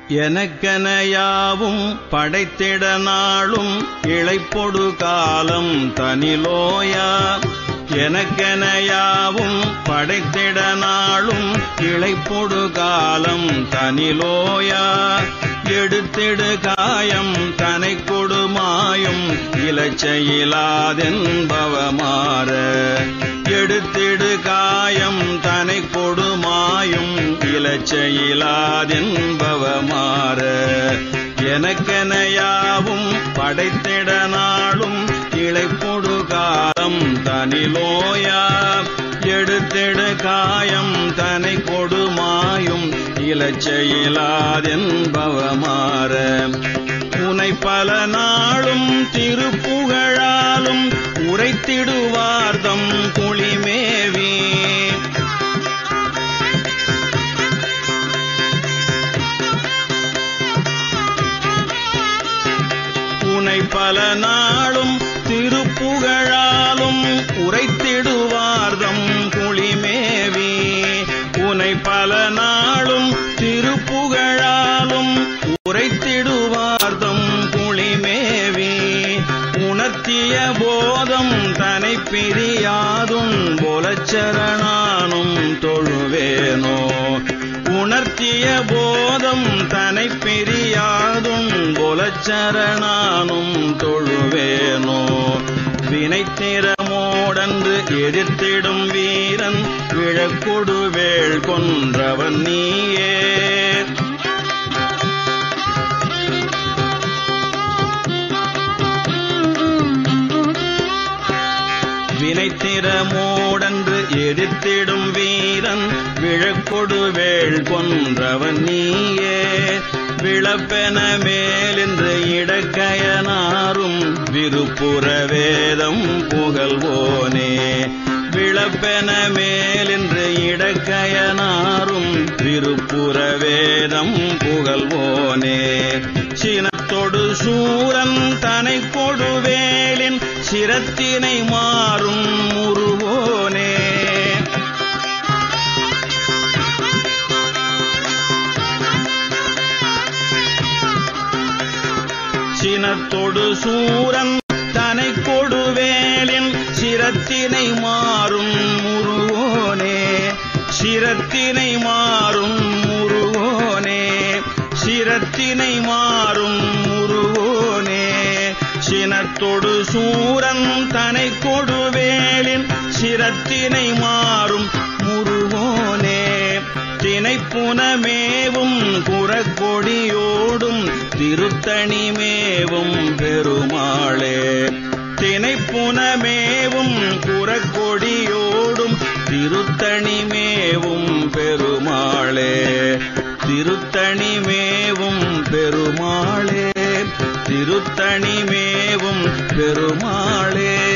எனக்கென யாவும் படைத்திட நாளும் இளைப்பொடு காலம் தனிலோயா எனக்கென யாவும் படைத்திட நாளும் இளைப்பொடு காலம் தனிலோயா எடுத்திடு காயம் தனை கொடுமாயும் இலச்சையிலாதென்பவமாற எடுத்திடு காயம் தனை கொடுமாயும் இலச்சையிலாதென்பவமாற எனக்கென யாவும் படைத்திட நாளும் இளைப்பொடு காலம் தனிலோயா எடுத்திடு காயம் தனை கொடுமாயும் இலச்சையிலாதென்பவமாற உனை பல நாளும் திருப்புகழாலும் உரைத்திடுவார்தம் குளிமேவி உனை பல நாளும் திருப்புகழாலும் உரைத்திடுவார்தம் குளிமேவி உனை பல நாளும் திருப்புகழாலும் உரைத்திடுவார்தம் குளிமேவி உணர்த்திய போதம் தனை பிரியாதும் போலச்சரணானும் தொழுவேனோ உணர்த்திய போதம் தனை பிரியாதும் போலச்சரணானும் தொழுவேனோ வினைத்திறமோடன்று எதிர்த்திடும் வீரன் விழக்கொடுவேள் கொன்றவன் நீயே வினைத்திறமோடன்று எதிர்த்திடும் வீரன் விழக்கொடுவேள் கொன்றவன் நீயே விளப்பென மேலென்று இடக்கயனாரும் விருப்புற வேதம் புகழ்வோனே விளப்பென மேலென்று இடக்கயனாரும் விருப்புற வேதம் புகழ்வோனே சினத்தொடு சூரன் தனை கொடுவேலின் சிரத்தினை மாறும் முருவோனே சினத்தொடு சூரன் தனை கொடுவேலின் சிரத்தினை மாறும் முருவோனே சிரத்தினை மாறும் முருவோனே சிரத்தினை மாறும் முருவோனே சினத்தொடு சூரன் தனை கொடுவேலின் சிரத்தினை மாறும் முருவோனே தினைப்புனமேவும் குறக்கொடியோடும் திருத்தணிமேவும் பெருமாளே தினைப்புனமேவும் குறக்கொடியோடும் திருத்தணிமேவும் பெருமாளே திருத்தணிமேவும் பெருமாளே திருத்தணிமேவும் பெருமாளே